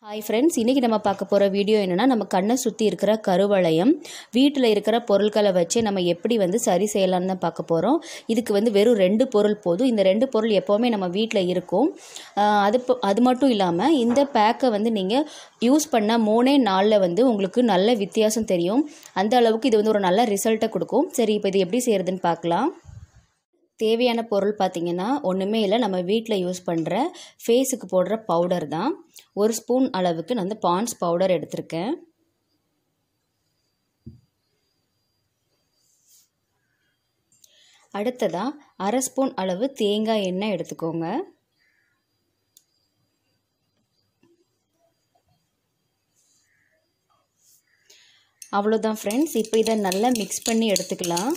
hi friends இன்றைக்கி நம்ம பார்க்க போகிற வீடியோ என்னென்னா நம்ம கண்ணை சுற்றி இருக்கிற கருவளையம் வீட்டில் இருக்கிற பொருட்களை வச்சு நம்ம எப்படி வந்து சரி செய்யலாம்னு தான் பார்க்க போகிறோம் இதுக்கு வந்து வெறும் ரெண்டு பொருள் போதும் இந்த ரெண்டு பொருள் எப்போவுமே நம்ம வீட்டில் இருக்கும் ஆஹ் அது பொ- அது மட்டும் இல்லாமல் இந்த பேக்கை வந்து நீங்கள் யூஸ் பண்ண மூணே நாளில் வந்து உங்களுக்கு நல்ல வித்தியாசம் தெரியும் அந்த அளவுக்கு இது வந்து ஒரு நல்ல ரிசல்ட்டை கொடுக்கும் சரி இப்போ இது எப்படி செய்கிறதுன்னு பார்க்கலாம் தேவையான பொருள் பார்த்திங்கன்னா ஒன்றுமே இல்லை நம்ம வீட்டில் யூஸ் பண்ணுற ஃபேஸுக்கு போடுற பவுடர் தான் ஒரு ஸ்பூன் அளவுக்கு நான் வந்து பான்ஸ் பவுடர் எடுத்திருக்கேன் அடுத்ததாக அரை ஸ்பூன் அளவு தேங்காய் எண்ணெய் எடுத்துக்கோங்க அவ்வளோதான் ஃப்ரெண்ட்ஸ் இப்போ இதை நல்லா மிக்ஸ் பண்ணி எடுத்துக்கலாம்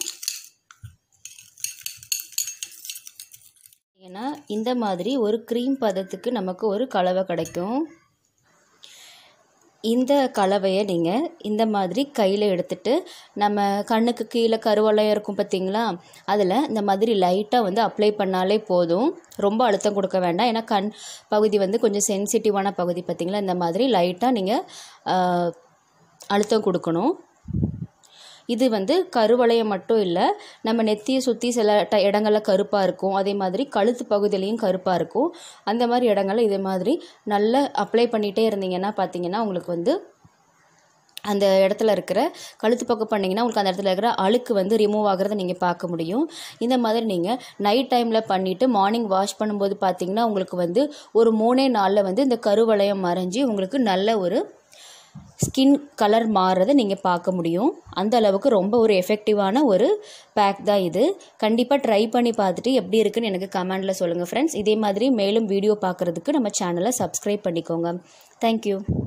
ஏன்னா இந்த மாதிரி ஒரு க்ரீம் பதத்துக்கு நமக்கு ஒரு கலவை கிடைக்கும் இந்த கலவையை நீங்கள் இந்த மாதிரி கையில் எடுத்துட்டு நம்ம கண்ணுக்கு கீழே கருவளையம் இருக்கும் பார்த்தீங்களா அதில் இந்த மாதிரி லைட்டாக வந்து அப்ளை பண்ணாலே போதும் ரொம்ப அழுத்தம் கொடுக்க வேண்டாம் ஏன்னா கண் பகுதி வந்து கொஞ்சம் சென்சிட்டிவான பகுதி பார்த்தீங்களா இந்த மாதிரி லைட்டாக நீங்கள் அழுத்தம் கொடுக்கணும் இது வந்து கருவளையம் மட்டும் இல்லை நம்ம நெத்தியை சுற்றி சில ட இடங்களில் கருப்பாக இருக்கும் அதே மாதிரி கழுத்து பகுதியிலையும் கருப்பாக இருக்கும் அந்த மாதிரி இடங்களில் இதே மாதிரி நல்லா அப்ளை பண்ணிகிட்டே இருந்தீங்கன்னா பார்த்தீங்கன்னா உங்களுக்கு வந்து அந்த இடத்துல இருக்கிற கழுத்து பக்கம் பண்ணிங்கன்னா உங்களுக்கு அந்த இடத்துல இருக்கிற அழுக்கு வந்து ரிமூவ் ஆகிறத நீங்கள் பார்க்க முடியும் இந்த மாதிரி நீங்கள் நைட் டைமில் பண்ணிவிட்டு மார்னிங் வாஷ் பண்ணும்போது பார்த்தீங்கன்னா உங்களுக்கு வந்து ஒரு மூணே நாளில் வந்து இந்த கருவளையம் மறைஞ்சி உங்களுக்கு நல்ல ஒரு ஸ்கின் கலர் மாறுறதை நீங்கள் பார்க்க முடியும் அந்த அளவுக்கு ரொம்ப ஒரு எஃபெக்டிவான ஒரு பேக் தான் இது கண்டிப்பாக ட்ரை பண்ணி பார்த்துட்டு எப்படி இருக்குன்னு எனக்கு கமெண்டில் சொல்லுங்கள் ஃப்ரெண்ட்ஸ் இதே மாதிரி மேலும் வீடியோ பார்க்குறதுக்கு நம்ம சேனலை சப்ஸ்கிரைப் பண்ணிக்கோங்க தேங்க்யூ